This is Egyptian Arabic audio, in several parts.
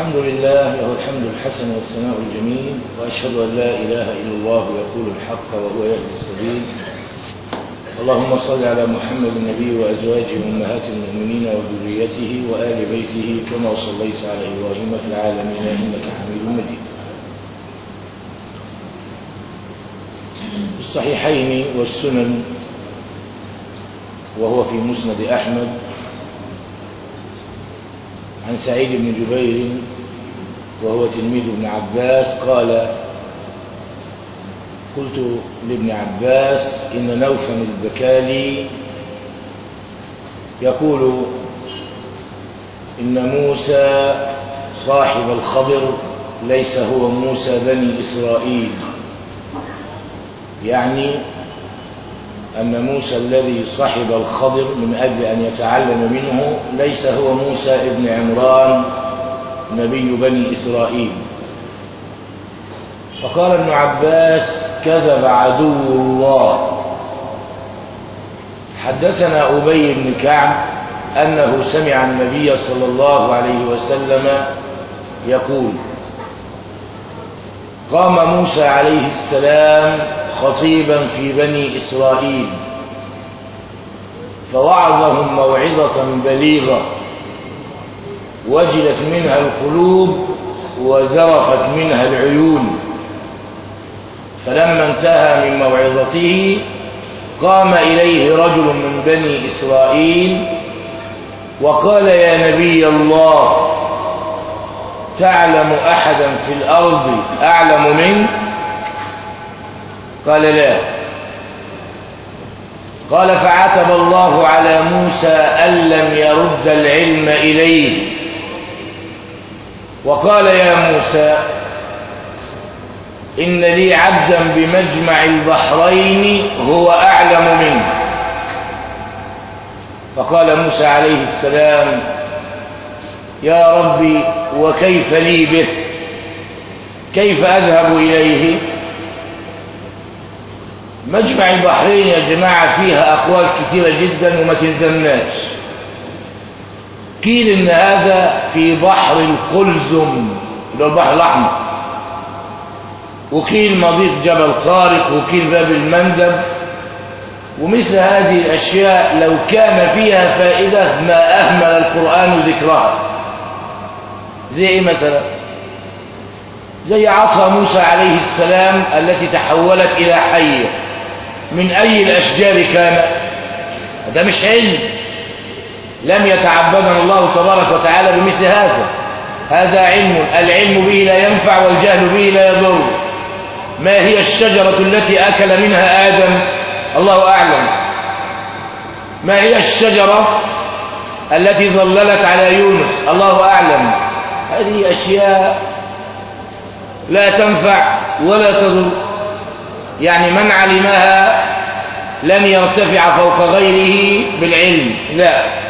الحمد لله له الحمد الحسن والثناء الجميل وأشهد أن لا إله إلا الله يقول الحق وهو يهدي السبيل اللهم صل على محمد النبي وأزواجه أمهات المؤمنين وذريته وآل بيته كما صليت على إبراهيم في العالمين إنك حميد مجيد الصحيحين والسنن وهو في مسند أحمد عن سعيد بن جبير وهو تلميذ ابن عباس قال قلت لابن عباس إن نوفا البكالي يقول إن موسى صاحب الخضر ليس هو موسى بني إسرائيل يعني أن موسى الذي صحب الخضر من أجل أن يتعلم منه ليس هو موسى ابن عمران نبي بني إسرائيل فقال ابن عباس كذب عدو الله حدثنا أبي بن كعب أنه سمع النبي صلى الله عليه وسلم يقول قام موسى عليه السلام خطيبا في بني إسرائيل فوعظهم موعظة بليغة وجلت منها القلوب وزرفت منها العيون فلما انتهى من موعظته قام إليه رجل من بني إسرائيل وقال يا نبي الله تعلم أحدا في الأرض أعلم منك قال لا قال فعتب الله على موسى أن لم يرد العلم إليه وقال يا موسى إن لي عبدا بمجمع البحرين هو أعلم منك فقال موسى عليه السلام يا ربي وكيف لي به كيف أذهب إليه مجمع البحرين يا جماعة فيها أقوال كثيرة جدا وما تلزمناش قيل إن هذا في بحر القلزم اللي هو البحر الأحمر وقيل مضيق جبل طارق وقيل باب المندب ومثل هذه الأشياء لو كان فيها فائدة ما أهمل القرآن ذكرها زي إيه مثلا زي عصا موسى عليه السلام التي تحولت إلى حية من أي الأشجار كان هذا مش علم لم يتعبدنا الله تبارك وتعالى بمثل هذا هذا علم العلم به لا ينفع والجهل به لا يضر ما هي الشجرة التي أكل منها آدم الله أعلم ما هي الشجرة التي ظللت على يونس الله أعلم هذه أشياء لا تنفع ولا تضر يعني من علمها لن يرتفع فوق غيره بالعلم لا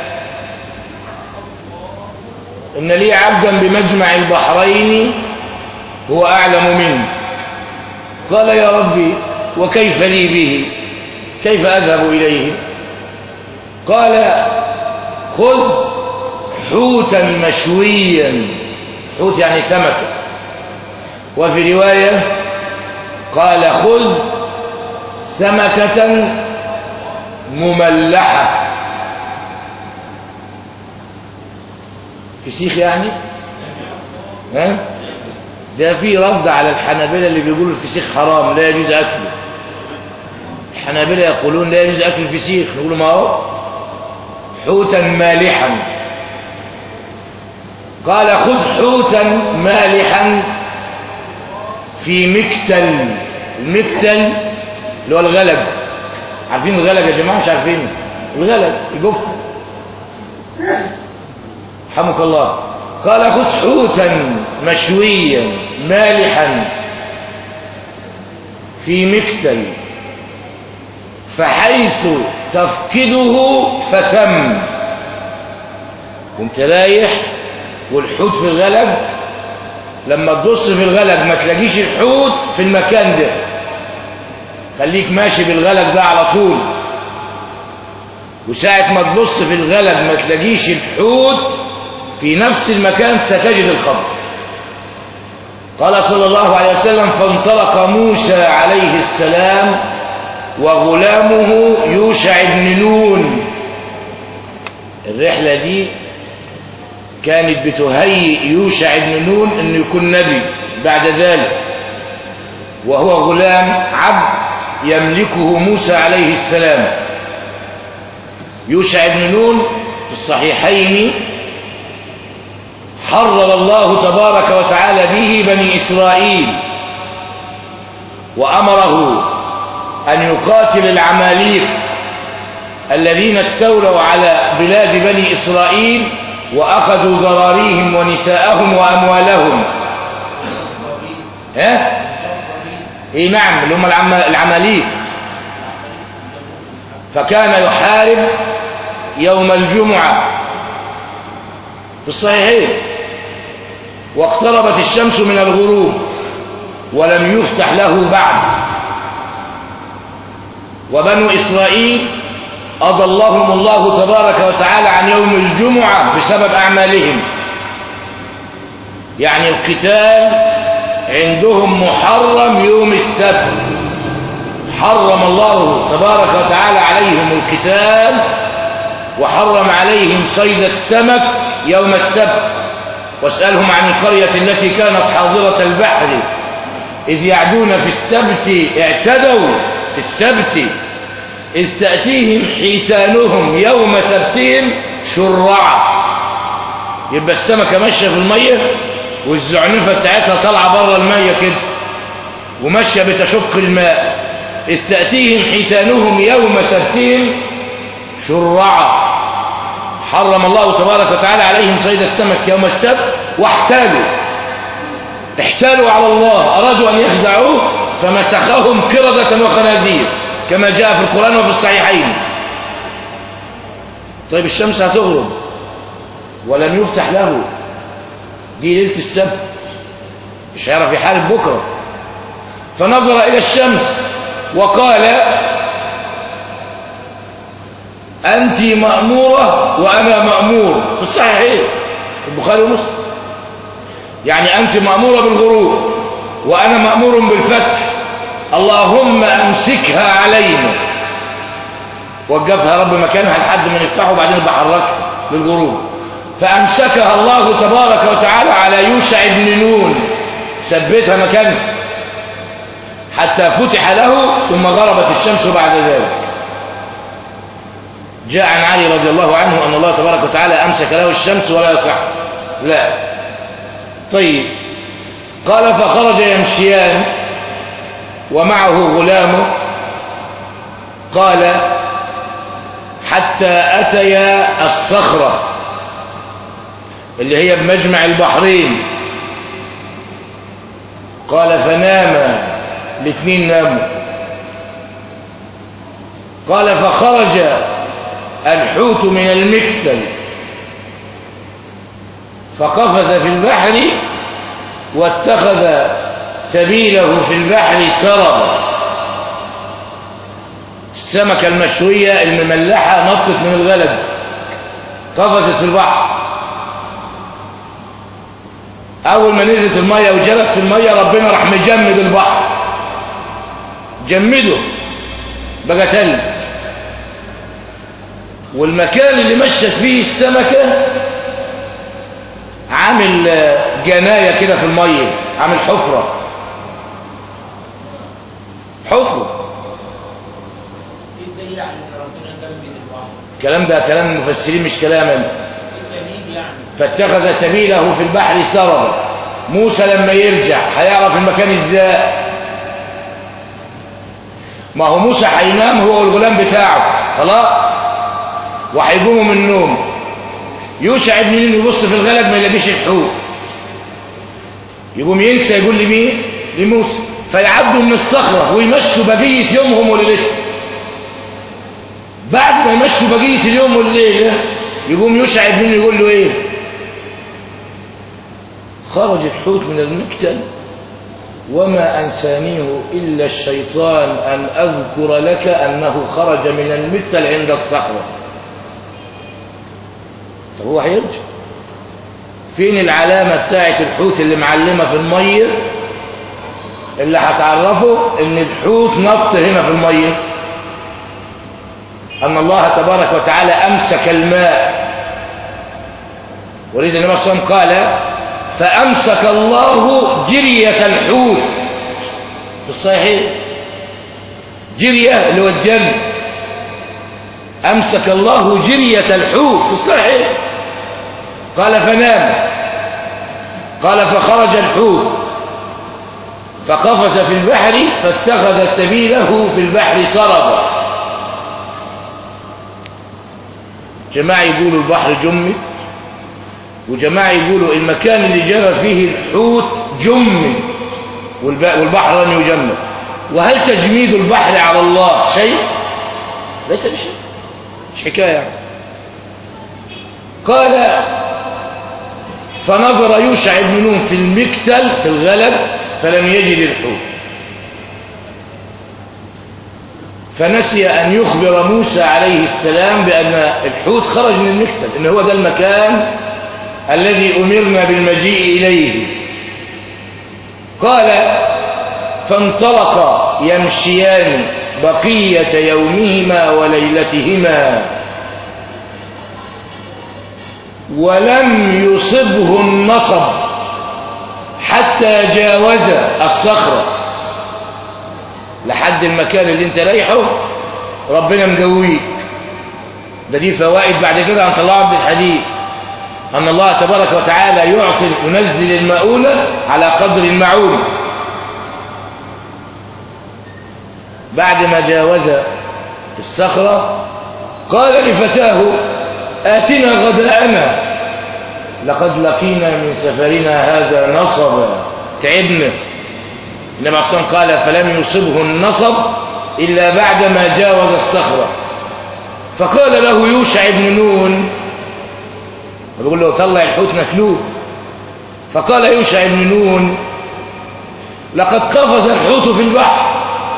إن لي عبدا بمجمع البحرين هو أعلم منه قال يا ربي وكيف لي به كيف أذهب إليه قال خذ حوتا مشويا حوت يعني سمكة وفي رواية قال خذ سمكة مملحة فسيخ يعني ها ده في رد على الحنابلة اللي بيقولوا الفسيخ حرام لا يجوز أكله الحنابلة يقولون لا يجوز أكل الفسيخ نقول ما هو حوتا مالحا قال خذ حوتا مالحا في مكتل المكتل اللي هو الغلب عارفين الغلب يا جماعة مش عارفين الغلب الجف حمك الله قال خذ حوتا مشويا مالحا في مكتل فحيث تفقده فثم وانت رايح والحوت في الغلب لما تبص في الغلب ما تلاقيش الحوت في المكان ده خليك ماشي بالغلب ده على طول وساعة ما تبص في الغلب ما تلاقيش الحوت في نفس المكان ستجد الخبر قال صلى الله عليه وسلم فانطلق موسى عليه السلام وغلامه يوشع بن نون الرحلة دي كانت بتهيئ يوشع بن نون انه يكون نبي بعد ذلك وهو غلام عبد يملكه موسى عليه السلام يوشع بن نون في الصحيحين حرر الله تبارك وتعالى به بني إسرائيل وأمره أن يقاتل العماليق الذين استولوا على بلاد بني إسرائيل وأخذوا ذراريهم ونساءهم وأموالهم ها؟ إيه نعم اللي هم العماليق فكان يحارب يوم الجمعة في الصحيحين واقتربت الشمس من الغروب ولم يفتح له بعد وبنو إسرائيل أضلهم الله تبارك وتعالى عن يوم الجمعة بسبب أعمالهم يعني القتال عندهم محرم يوم السبت حرم الله تبارك وتعالى عليهم القتال وحرم عليهم صيد السمك يوم السبت واسألهم عن القرية التي كانت حاضرة البحر إذ يعدون في السبت اعتدوا في السبت إذ تأتيهم حيتانهم يوم سبتهم شرعا يبقى السمكة ماشية في المية والزعنفة بتاعتها طالعة بره المية كده وماشية بتشق الماء إذ تأتيهم حيتانهم يوم سبتهم شرعا حرم الله تبارك وتعالى عليهم صيد السمك يوم السبت واحتالوا احتالوا على الله أرادوا أن يخدعوه فمسخهم قردة وخنازير كما جاء في القرآن وفي الصحيحين طيب الشمس هتغرب ولم يفتح له دي ليلة السبت مش هيعرف يحارب بكرة فنظر إلى الشمس وقال أنت مأمورة وأنا مأمور في الصحيحين في البخاري ومسلم يعني أنت مأمورة بالغروب وأنا مأمور بالفتح اللهم أمسكها علينا وقفها رب مكانها لحد ما نفتحه وبعدين بحركها للغروب فأمسكها الله تبارك وتعالى على يوشع بن نون ثبتها مكانها حتى فتح له ثم غربت الشمس بعد ذلك جاء عن علي رضي الله عنه أن الله تبارك وتعالى أمسك له الشمس ولا يصح لا طيب قال فخرج يمشيان ومعه غلامه قال حتى أتيا الصخرة اللي هي بمجمع البحرين قال فنام الاثنين ناموا قال فخرج الحوت من المكتل فقفز في البحر واتخذ سبيله في البحر سربا السمكة المشوية المملحة نطت من الغلب قفزت في البحر أول ما نزلت المية وجرت في المية ربنا راح مجمد البحر جمده بقى تلج والمكان اللي مشت فيه السمكة عامل جناية كده في المية عامل حفرة حفرة ايه الدليل على ان ربنا جمد البحر؟ الكلام ده كلام المفسرين مش كلام أنا. ايه الدليل يعني؟ فاتخذ سبيله في البحر سربا موسى لما يرجع هيعرف المكان ازاي ما هو موسى هينام هو والغلام بتاعه خلاص وهيقوموا من النوم يوشع بن نون يبص في الغلب ما يلاقيش الحوت يقوم ينسى يقول لمين لموسى فيعدوا من الصخرة ويمشوا بقية يومهم وليلتهم بعد ما يمشوا بقية اليوم والليلة يقوم يوشع بن نون يقول له ايه خرج الحوت من المكتل وما أنسانيه إلا الشيطان أن أذكر لك أنه خرج من المكتل عند الصخرة هو هيرجع فين العلامة بتاعت الحوت اللي معلمة في المية اللي هتعرفه ان الحوت نط هنا في الميه ان الله تبارك وتعالى امسك الماء ولذا النبي صلى الله عليه وسلم قال فامسك الله جريه الحوت في الصحيح جريه اللي هو الجن امسك الله جريه الحوت في الصحيح قال فنام قال فخرج الحوت فقفز في البحر فاتخذ سبيله في البحر سربا جماعة يقولوا البحر جمد وجماعة يقولوا المكان اللي جرى فيه الحوت جمد والبحر لم يجمد وهل تجميد البحر على الله شيء ليس بشيء مش حكاية قال فنظر يوشع بن نون في المكتل في الغلب فلم يجد الحوت فنسي أن يخبر موسى عليه السلام بأن الحوت خرج من المكتل إن هو ده المكان الذي أمرنا بالمجيء إليه قال فانطلق يمشيان بقية يومهما وليلتهما ولم يصبه النصب حتى جاوز الصخرة لحد المكان اللي انت رايحه ربنا مجويه ده دي فوائد بعد كده هنطلعها بالحديث أن الله تبارك وتعالى يعطي ينزل المؤونة على قدر المعونة بعد ما جاوز الصخرة قال لفتاه آتنا غداءنا لقد لقينا من سفرنا هذا نصبا تعبنا النبي عليه الصلاة قال فلم يصبه النصب إلا بعدما جاوز الصخرة فقال له يوشع بن نون بيقول له طلع الحوت ناكلوه فقال يوشع بن نون لقد قفز الحوت في البحر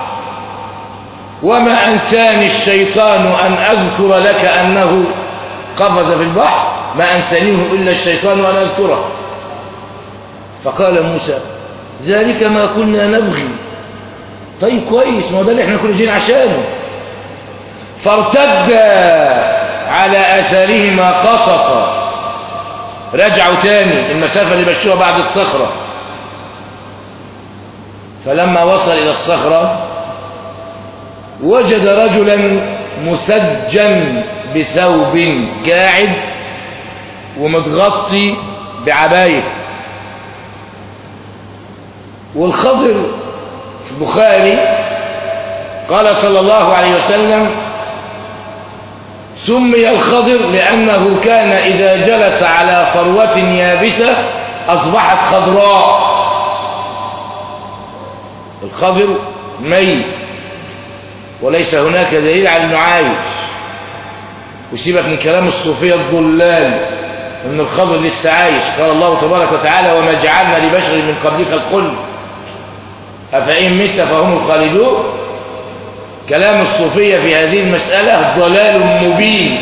وما أنساني الشيطان أن أذكر لك أنه قفز في البحر ما أنسانيه إلا الشيطان أن أذكره فقال موسى ذلك ما كنا نبغي طيب كويس ما ده اللي احنا كنا جايين عشانه فارتد على أثرهما قصصا رجعوا تاني المسافة اللي مشوها بعد الصخرة فلما وصل إلى الصخرة وجد رجلا مسجا بثوب قاعد ومتغطي بعباية والخضر في البخاري قال صلى الله عليه وسلم سمي الخضر لأنه كان إذا جلس على فروة يابسة أصبحت خضراء الخضر ميت وليس هناك دليل على انه عايش وسيبك من كلام الصوفية الضلال ان الخضر لسه عايش قال الله تبارك وتعالى وما جعلنا لبشر من قبلك الخلد أفإن مت فهم الخالدون كلام الصوفية في هذه المسألة ضلال مبين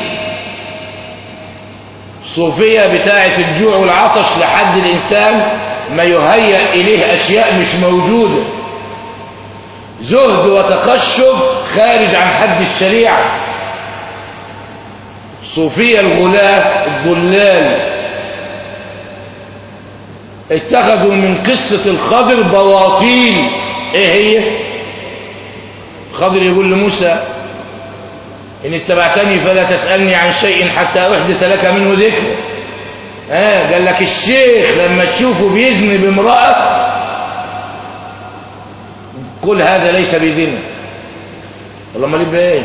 الصوفية بتاعة الجوع والعطش لحد الإنسان ما يهيأ إليه أشياء مش موجودة زهد وتقشف خارج عن حد الشريعة الصوفية الغلاة الضلال اتخذوا من قصة الخضر بواطيل ايه هي خضر يقول لموسى إن اتبعتني فلا تسألني عن شيء حتى أحدث لك منه ذكر آه قال لك الشيخ لما تشوفه بيزني بامرأة قل هذا ليس بزنا والله ما يبقى ايه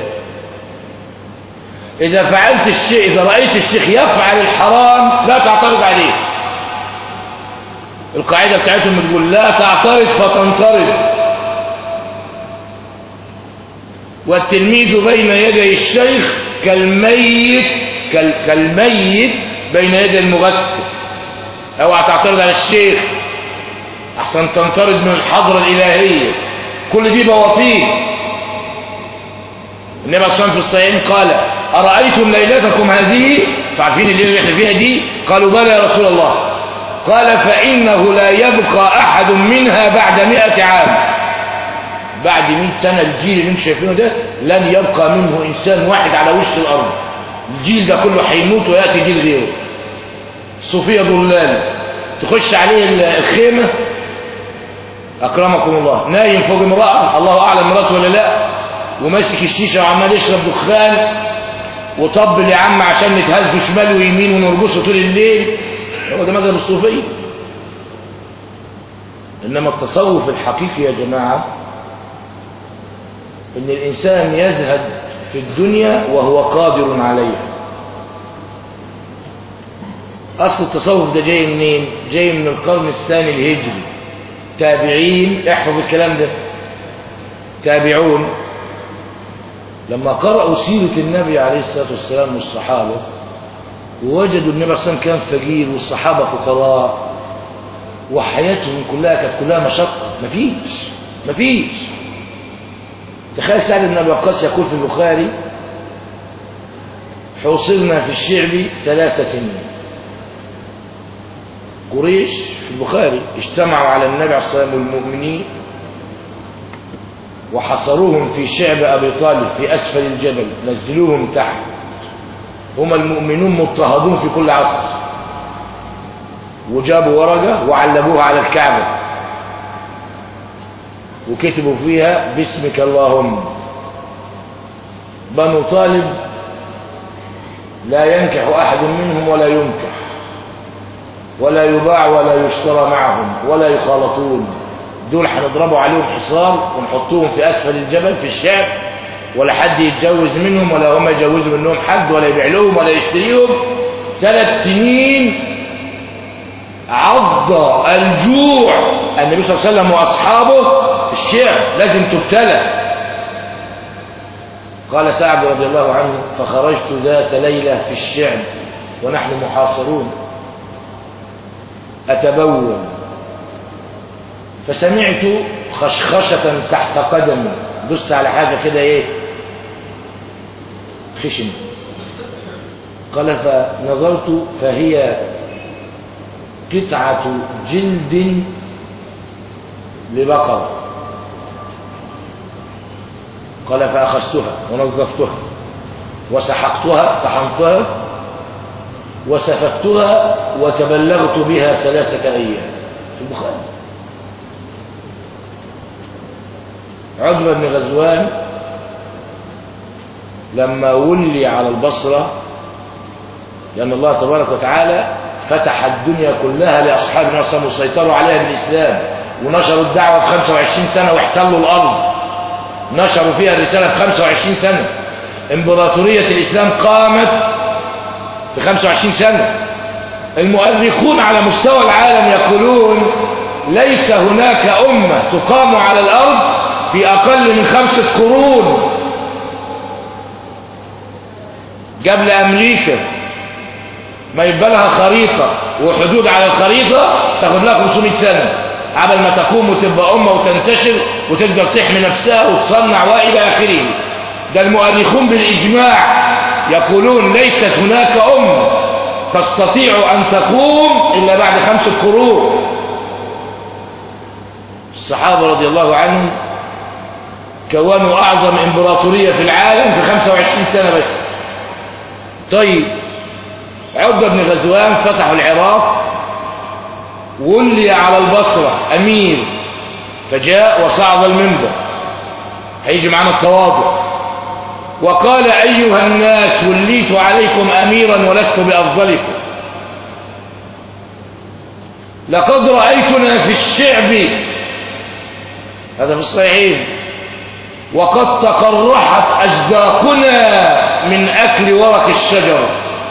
إذا فعلت الشيء إذا رأيت الشيخ يفعل الحرام لا تعترض عليه القاعدة بتاعتهم بتقول لا تعترض فتنطرد والتلميذ بين يدي الشيخ كالميت كال كالميت بين يدي المغثل اوعى تعترض على الشيخ احسن تنطرد من الحضرة الالهية كل دي بواطيل النبي صلى الله عليه وسلم في الصحيحين قال ارايتم ليلتكم هذه فعارفين الليله اللي احنا فيها دي قالوا بلى يا رسول الله قال فإنه لا يبقى أحد منها بعد مئة عام بعد مئة سنة الجيل اللي انتم شايفينه ده لن يبقى منه إنسان واحد على وش الأرض الجيل ده كله هيموت ويأتي جيل غيره صوفيا ضلال تخش عليه الخيمة أكرمكم الله نايم فوق امرأة الله أعلم مراته ولا لا وماسك الشيشة وعمال يشرب دخان وطبل يا عم عشان نتهزوا شمال ويمين ونرقصوا طول الليل هو ده مذهب الصوفية إنما التصوف الحقيقي يا جماعة إن الإنسان يزهد في الدنيا وهو قادر عليها أصل التصوف ده جاي منين جاي من القرن الثاني الهجري تابعين احفظ الكلام ده تابعون لما قرأوا سيرة النبي عليه الصلاة والسلام والصحابة ووجدوا النبي صلى الله عليه وسلم كان فقير والصحابة فقراء وحياتهم كلها كانت كلها مشقة مفيش مفيش تخيل سعد بن أبي وقاص يقول في البخاري حوصرنا في الشعب ثلاث سنين قريش في البخاري اجتمعوا على النبي عليه الصلاة والسلام والمؤمنين وحصروهم في شعب أبي طالب في أسفل الجبل نزلوهم تحت هم المؤمنون مضطهدون في كل عصر وجابوا ورقة وعلقوها على الكعبة وكتبوا فيها باسمك اللهم بنو طالب لا ينكح أحد منهم ولا ينكح ولا يباع ولا يشترى معهم ولا يخالطون دول هنضربوا عليهم حصار ونحطوهم في أسفل الجبل في الشعب ولا حد يتجوز منهم ولا هم يجوزوا منهم حد ولا يبيع لهم ولا يشتريهم ثلاث سنين عض الجوع النبي صلى الله عليه وسلم وأصحابه الشعب لازم تبتلى قال سعد رضي الله عنه فخرجت ذات ليلة في الشعب ونحن محاصرون أتبول فسمعت خشخشة تحت قدمي دست على حاجة كده ايه خشن قال فنظرت فهي قطعة جلد لبقر قال فأخذتها ونظفتها وسحقتها طحنتها وسففتها وتبلغت بها ثلاثة أيام في البخاري عتبة بن غزوان لما ولي على البصرة لأن الله تبارك وتعالى فتح الدنيا كلها لأصحاب النبي صلى الله عليه وسلم وسيطروا عليها بالإسلام ونشروا الدعوة في 25 سنة واحتلوا الأرض نشروا فيها الرسالة في 25 سنة امبراطورية الإسلام قامت في 25 سنة المؤرخون على مستوى العالم يقولون ليس هناك أمة تقام على الأرض في أقل من خمسة قرون قبل أمريكا ما يبقى لها خريطة وحدود على الخريطة تاخد لها 500 سنة عبل ما تقوم وتبقى أمة وتنتشر وتقدر تحمي نفسها وتصنع وإلى آخره ده المؤرخون بالإجماع يقولون ليست هناك أمة تستطيع أن تقوم إلا بعد خمسة قرون الصحابة رضي الله عنهم كونوا أعظم إمبراطورية في العالم في 25 سنة بس طيب عقبة بن غزوان فتحوا العراق ولي على البصرة أمير فجاء وصعد المنبر هيجي معنا التواضع وقال أيها الناس وليت عليكم أميرا ولست بأفضلكم لقد رأيتنا في الشعب هذا في الصحيحين وقد تقرحت أجداقنا من أكل ورق الشجر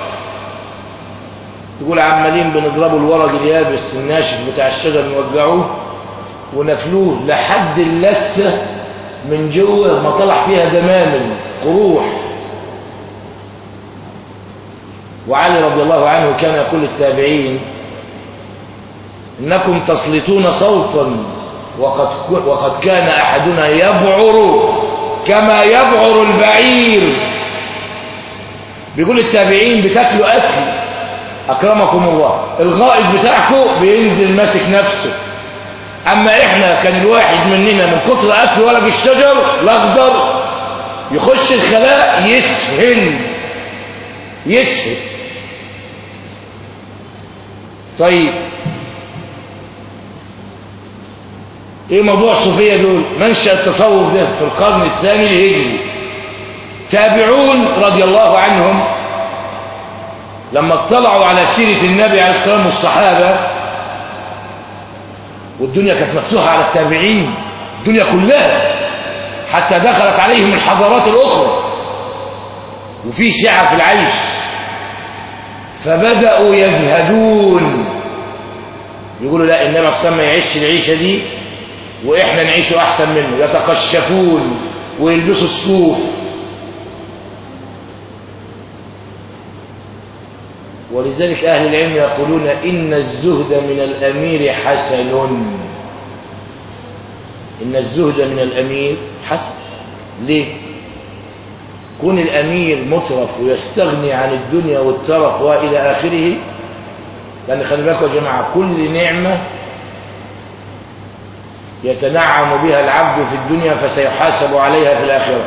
يقول عمالين بنضربوا الورق اليابس الناشف بتاع الشجر نوجعوه وناكلوه لحد اللسة من جوه ما طلع فيها دمامل قروح وعلي رضي الله عنه كان يقول للتابعين إنكم تسلطون صوتا وقد, وقد كان أحدنا يبعر كما يبعر البعير بيقول التابعين بتاكلوا أكل أكرمكم الله الغائط بتاعكم بينزل ماسك نفسه أما إحنا كان الواحد مننا من كتر أكل ورق الشجر الأخضر يخش الخلاء يسهل يسهل طيب ايه موضوع الصوفية دول منشأ التصوف ده في القرن الثاني الهجري تابعون رضي الله عنهم لما اطلعوا على سيرة النبي عليه الصلاة والسلام والصحابة والدنيا كانت مفتوحة على التابعين الدنيا كلها حتى دخلت عليهم الحضارات الأخرى وفي شعة في العيش فبدأوا يزهدون يقولوا لا النبي عليه الصلاة والسلام يعيش العيشة دي وإحنا نعيشه أحسن منه يتقشفون ويلبسوا الصوف ولذلك أهل العلم يقولون إن الزهد من الأمير حسن إن الزهد من الأمير حسن ليه؟ كون الأمير مترف ويستغني عن الدنيا والترف وإلى آخره لأن خلي بالكم يا جماعة كل نعمة يتنعم بها العبد في الدنيا فسيحاسب عليها في الآخرة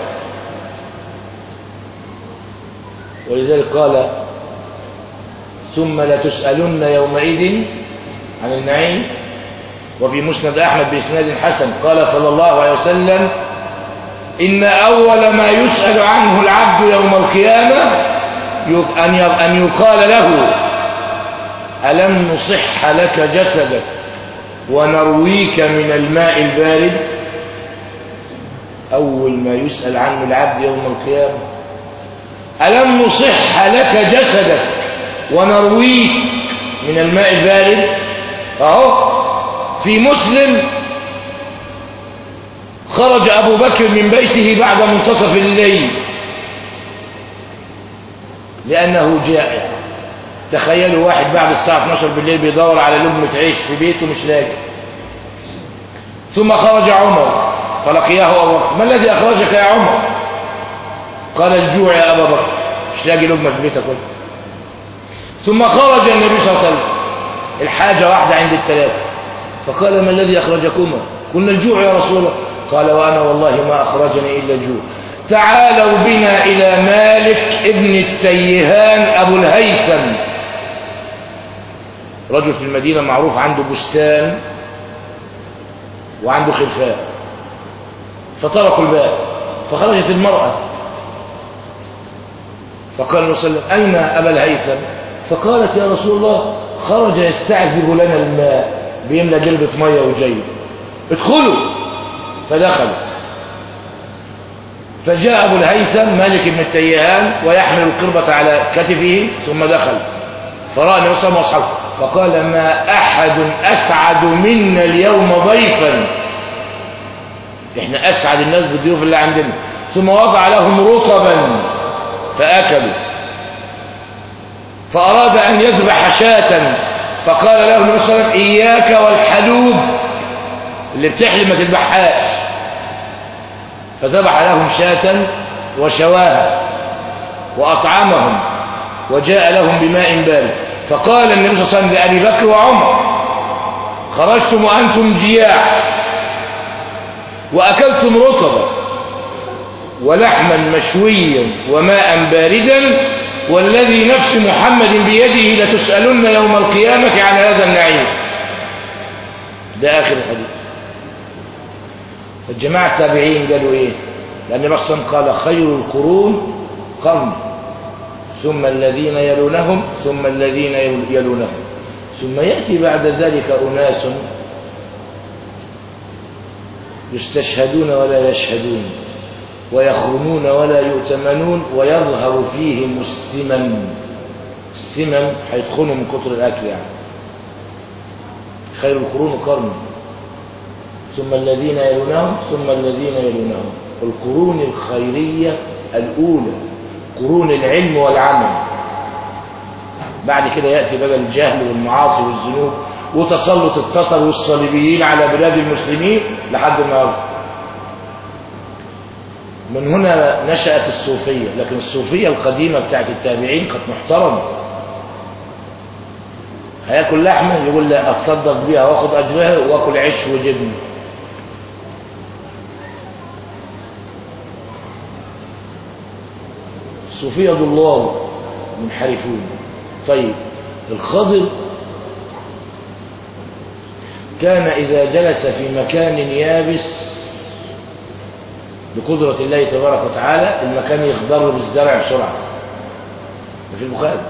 ولذلك قال ثم لتسألن يومئذ عن النعيم وفي مسند أحمد بإسناد حسن قال صلى الله عليه وسلم إن أول ما يسأل عنه العبد يوم القيامة أن يقال له ألم نصح لك جسدك ونرويك من الماء البارد أول ما يسأل عنه العبد يوم القيامة ألم نصح لك جسدك ونرويك من الماء البارد أهو في مسلم خرج أبو بكر من بيته بعد منتصف الليل لأنه جائع تخيلوا واحد بعد الساعة 12 بالليل بيدور على لقمة عيش في بيته مش لاقي ثم خرج عمر فلقياه أبو بكر ما الذي أخرجك يا عمر قال الجوع يا أبا بكر مش لاقي لقمة في بيتك كله ثم خرج النبي صلى الله عليه وسلم الحاجة واحدة عند الثلاثة فقال ما الذي أخرجكما قلنا الجوع يا رسول الله قال وأنا والله ما أخرجني إلا الجوع تعالوا بنا إلى مالك ابن التيهان أبو الهيثم رجل في المدينة معروف عنده بستان وعنده خلفاء فطرقوا الباب فخرجت المرأة فقال النبي صلى الله عليه وسلم أين أبا الهيثم فقالت يا رسول الله خرج يستعذب لنا الماء بيملى جلبة مية وجاي ادخلوا فدخلوا فجاء أبو الهيثم مالك بن التيهان ويحمل القربة على كتفه ثم دخل فرأى النبي صلى الله عليه وسلم فقال ما أحد أسعد منا اليوم ضيفا احنا أسعد الناس بالضيوف اللي عندنا ثم وضع لهم رطبا فأكلوا فأراد أن يذبح شاة فقال له النبي صلى الله عليه وسلم إياك والحلوب اللي بتحلم ما تذبحهاش فذبح لهم شاة وشواها وأطعمهم وجاء لهم بماء بارد فقال النبي صلى الله عليه وسلم لأبي بكر وعمر خرجتم وأنتم جياع وأكلتم رطبا ولحما مشويا وماء باردا والذي نفس محمد بيده لتسألن يوم القيامة عن هذا النعيم ده آخر الحديث الجماعة التابعين قالوا إيه لأن بصم قال خير القرون قرن ثم الذين يلونهم ثم الذين يلونهم ثم يأتي بعد ذلك أناس يستشهدون ولا يشهدون ويخونون ولا يؤتمنون ويظهر فيهم السمن السمن هيدخلوا من كتر الأكل يعني خير القرون قرن ثم الذين يلونهم ثم الذين يلونهم القرون الخيرية الأولى قرون العلم والعمل بعد كده يأتي بقى الجهل والمعاصي والذنوب وتسلط التتر والصليبيين على بلاد المسلمين لحد النهارده من هنا نشأت الصوفية لكن الصوفية القديمة بتاعت التابعين كانت محترمة هياكل لحمة يقول لا اتصدق بيها واخد اجرها واكل عيش وجبن صوفية ضلال منحرفون طيب الخضر كان إذا جلس في مكان يابس بقدرة الله تبارك وتعالى المكان يخضر بالزرع بسرعة في البخاري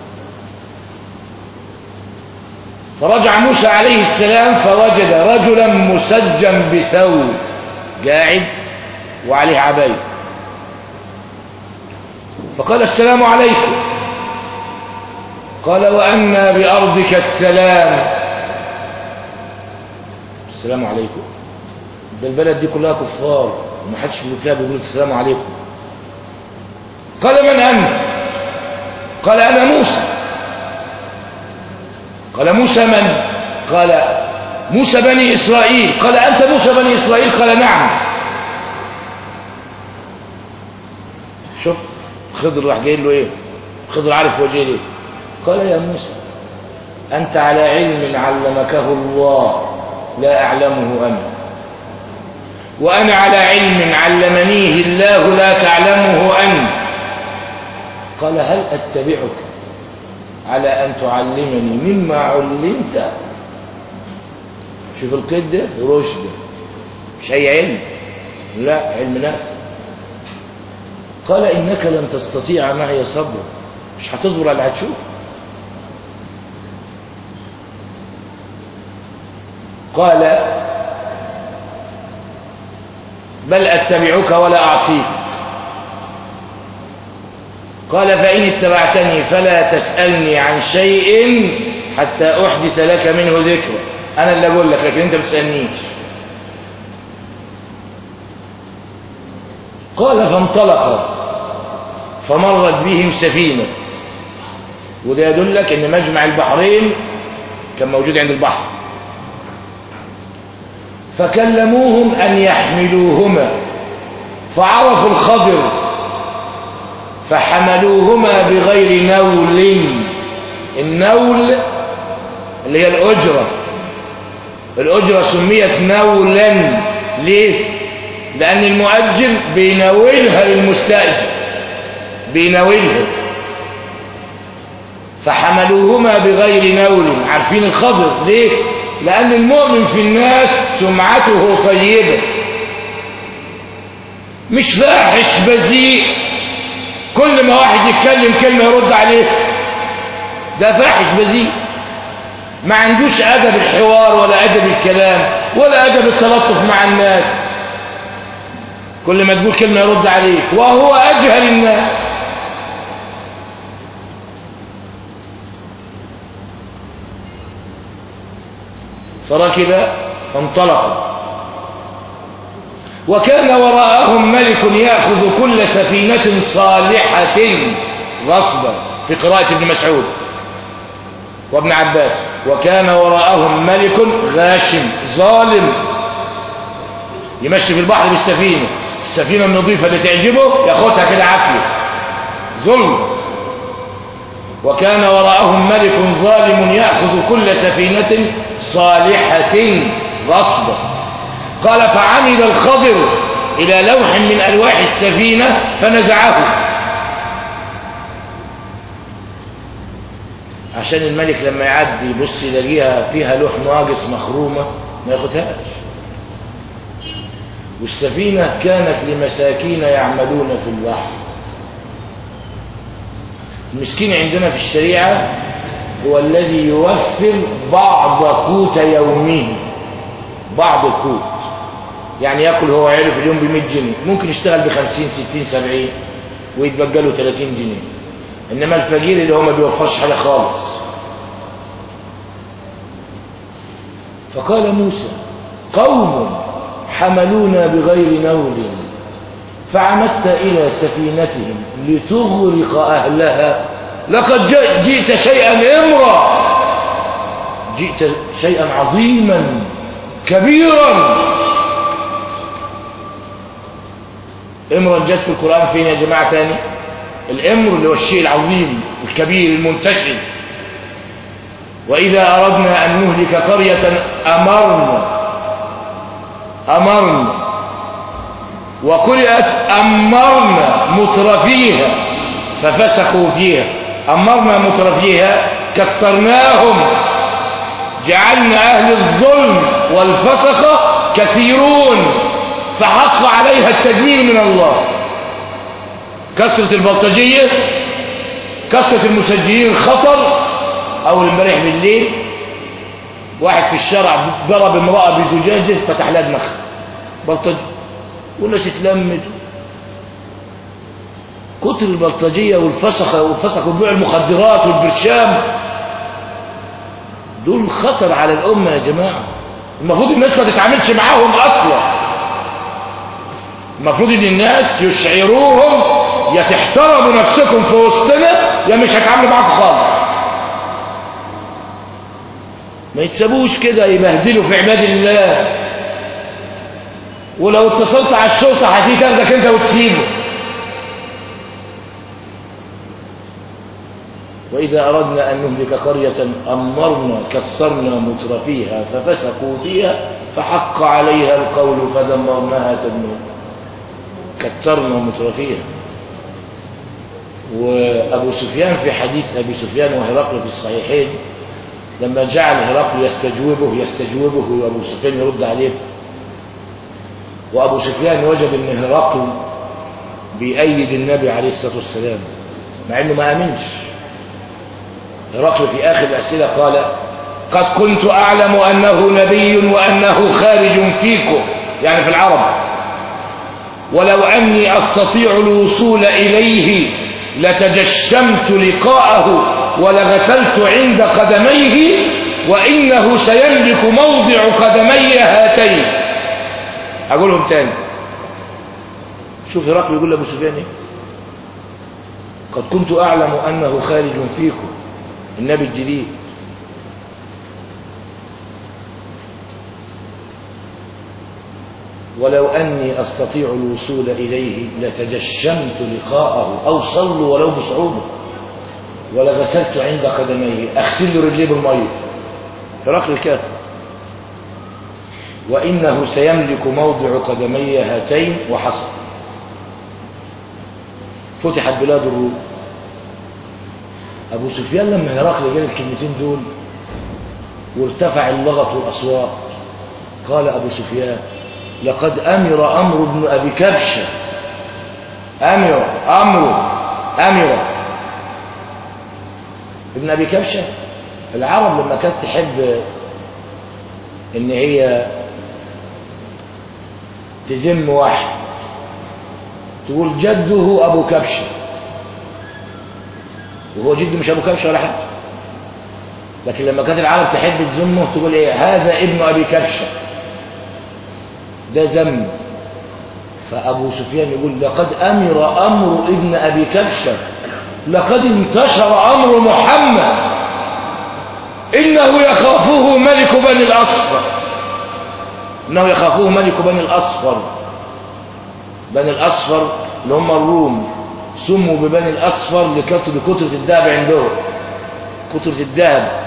فرجع موسى عليه السلام فوجد رجلا مسجا بثوب قاعد وعليه عباية فقال السلام عليكم قال وأنا بأرضك السلام السلام عليكم ده البلد دي كلها كفار وما حدش بيقول فيها بيقول السلام عليكم قال من أنت قال أنا موسى قال موسى من قال موسى بني إسرائيل قال أنت موسى بني إسرائيل قال نعم شوف خضر راح جاي له ايه خضر عارف وجهه ليه قال يا موسى أنت على علم علمكه الله لا أعلمه أنا وأنا على علم علمنيه الله لا تعلمه أنت قال هل أتبعك على أن تعلمني مما علمت شوف القيد ده رشد مش أي علم لا علم نافع قال إنك لن تستطيع معي صبرا مش هتصبر على اللي هتشوفه قال بل أتبعك ولا أعصيك قال فإن اتبعتني فلا تسألني عن شيء حتى أحدث لك منه ذكر أنا اللي أقول لك لكن أنت بتسألنيش قال فانطلق فمرت بهم سفينة وده يدلك أن مجمع البحرين كان موجود عند البحر فكلموهم أن يحملوهما فعرفوا الخضر فحملوهما بغير نول النول اللي هي الأجرة الأجرة سميت نولا ليه؟ لأن المؤجر بيناولها للمستأجر بيناولها فحملوهما بغير نول عارفين الخضر ليه؟ لأن المؤمن في الناس سمعته طيبة مش فاحش بذيء كل ما واحد يتكلم كلمة يرد عليه ده فاحش بذيء ما عندوش أدب الحوار ولا أدب الكلام ولا أدب التلطف مع الناس كل ما تقول كلمة يرد عليك وهو أجهل الناس فركب فانطلق وكان وراءهم ملك يأخذ كل سفينة صالحة غصبا في قراءة ابن مسعود وابن عباس وكان وراءهم ملك غاشم ظالم يمشي في البحر بالسفينة السفينة النظيفة اللي تعجبه ياخدها كده عافية ظلم وكان وراءهم ملك ظالم يأخذ كل سفينة صالحة غصبا قال فعمد الخضر إلى لوح من ألواح السفينة فنزعه عشان الملك لما يعدي يبص يلاقيها فيها لوح ناقص مخرومة ما ياخدهاش والسفينة كانت لمساكين يعملون في البحر المسكين عندنا في الشريعة هو الذي يوفر بعض قوت يومه بعض القوت يعني ياكل هو عيله في اليوم ب 100 جنيه ممكن يشتغل ب 50 60 70 ويتبقى له 30 جنيه انما الفقير اللي هو ما بيوفرش حاجه خالص فقال موسى قوم حملونا بغير نول فعمدت إلى سفينتهم لتغرق أهلها لقد جئت شيئا إمرا جئت شيئا عظيما كبيرا إمرا جت في القرآن فين يا جماعة تاني الإمر اللي هو الشيء العظيم الكبير المنتشر وإذا أردنا أن نهلك قرية أمرنا أمرنا وقرأت أمرنا مترفيها ففسقوا فيها أمرنا مترفيها كسرناهم جعلنا أهل الظلم والفسق كثيرون فحق عليها التدمير من الله كثرة البلطجية كثرة المسجلين الخطر أول امبارح بالليل واحد في الشارع ضرب امرأة بزجاجة فتح لها دماغها بلطجي والناس اتلمت كتر البلطجية والفسخة والفسخ وبيع المخدرات والبرشام دول خطر على الأمة يا جماعة المفروض الناس ما تتعاملش معاهم أصلا المفروض ان الناس يشعروهم يا تحترموا نفسكم في وسطنا يا مش هتعاملوا معاكم خالص ما يتسابوش كده يبهدلوا في عباد الله ولو اتصلت على الشرطة هتيجي تاخدك انت وتسيبه وإذا أردنا أن نهلك قرية أمرنا كسرنا مترفيها ففسقوا فيها فحق عليها القول فدمرناها تدميرا كترنا مترفيها وأبو سفيان في حديث أبي سفيان وهرقل في الصحيحين لما جعل هرقل يستجوبه يستجوبه وأبو سفيان يرد عليه وأبو سفيان وجد أن هرقل بيأيد النبي عليه الصلاة والسلام مع أنه ما آمنش هرقل في آخر الأسئلة قال قد كنت أعلم أنه نبي وأنه خارج فيكم يعني في العرب ولو أني أستطيع الوصول إليه لتجشمت لقاءه ولغسلت عند قدميه وإنه سيملك موضع قدمي هاتين أقولهم تاني شوف هرقل يقول لأبو سفيان إيه؟ قد كنت أعلم أنه خارج فيكم النبي الجديد ولو أني أستطيع الوصول إليه لتجشمت لقاءه أو صلوا ولو بصعوبة ولغسلت عند قدميه أغسل له رجليه بالمية هرقل الكافر وإنه سيملك موضع قدمي هاتين وحصل فتحت بلاد الروم أبو سفيان لما هرقل قال الكلمتين دول وارتفع اللغط والأصوات قال أبو سفيان لقد أمر أمر بن أبي كبشة أمر أمر أمر ابن أبي كبشة العرب لما كانت تحب إن هي تذم واحد تقول جده أبو كبشة وهو جده مش أبو كبشة ولا حد لكن لما كانت العرب تحب تذمه تقول إيه هذا ابن أبي كبشة ده ذم فأبو سفيان يقول لقد أمر أمر ابن أبي كبشة لقد انتشر أمر محمد إنه يخافه ملك بني الأصفر إنه يخافه ملك بني الأصفر بني الأصفر اللي هم الروم سموا ببني الأصفر لكثرة كترة الذهب عندهم كترة الذهب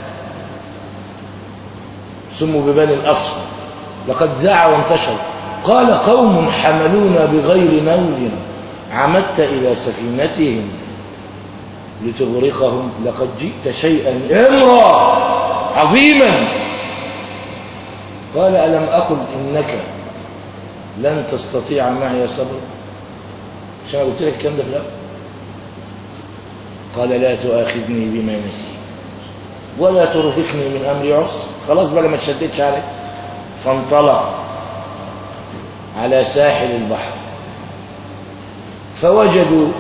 سموا ببني الأصفر لقد زاع وانتشر قال قوم حملونا بغير نول عمدت إلى سفينتهم لتغرقهم لقد جئت شيئا امرا عظيما قال ألم أقل إنك لن تستطيع معي صبرا مش أنا قلت لك الكلام ده في الأول قال لا تؤاخذني بما نسيت ولا ترهقني من أمري عسر خلاص بقى ما تشددش عليك فانطلق على ساحل البحر فوجدوا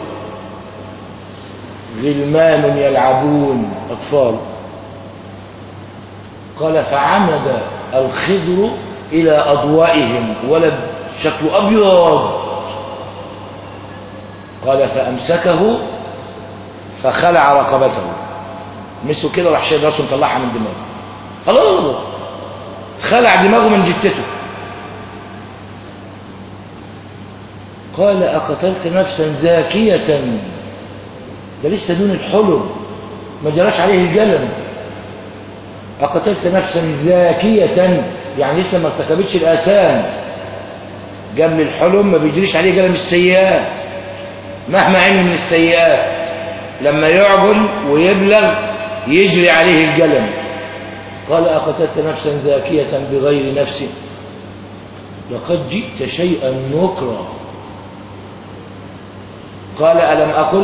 غلمان يلعبون أطفال قال فعمد الخضر إلى أضوائهم ولد شكله أبيض قال فأمسكه فخلع رقبته مسه كده وراح شايل راسه مطلعها من دماغه الله الله الله خلع دماغه من جتته قال أقتلت نفسا زاكية ده لسه دون الحلم ما جراش عليه الجلم أقتلت نفسا زاكية يعني لسه ما ارتكبتش الآثام قبل الحلم ما بيجريش عليه قلم السيئات مهما عمل من السيئات لما يعجل ويبلغ يجري عليه القلم قال أقتلت نفسا زاكية بغير نفس لقد جئت شيئا نكرا قال ألم أقل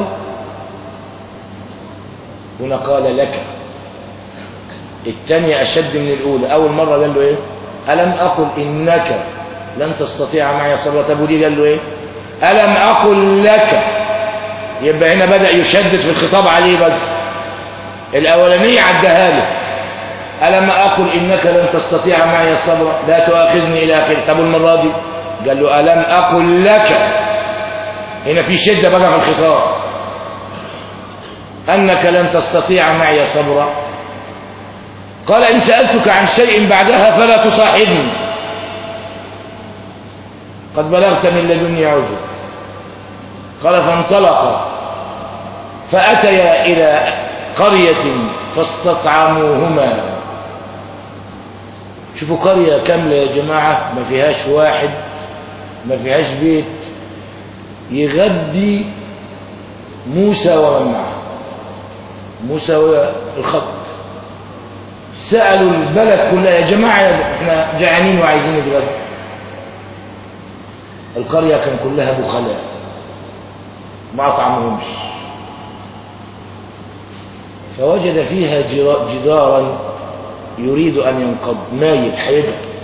هنا قال لك الثانية أشد من الأولى أول مرة قال له إيه ألم أقل إنك لن تستطيع معي صبرا طب ودي قال له إيه ألم أقل لك يبقى هنا بدأ يشدد في الخطاب عليه بدأ الأولانية عدها له ألم أقل إنك لن تستطيع معي صبرا لا تؤاخذني إلى آخره طب المرة دي قال له ألم أقل لك هنا في شدة بقى في الخطاب أنك لن تستطيع معي صبرا قال إن سألتك عن شيء بعدها فلا تصاحبني قد بلغت من لدني عذر قال فانطلق فأتيا إلى قرية فاستطعموهما شوفوا قرية كاملة يا جماعة ما فيهاش واحد ما فيهاش بيت يغدي موسى ومن معه موسى والخط سألوا البلد كلها يا جماعة احنا جعانين وعايزين نتغدى القرية كان كلها بخلاء ما أطعمهمش فوجد فيها جدارا يريد أن ينقض مايل حيدر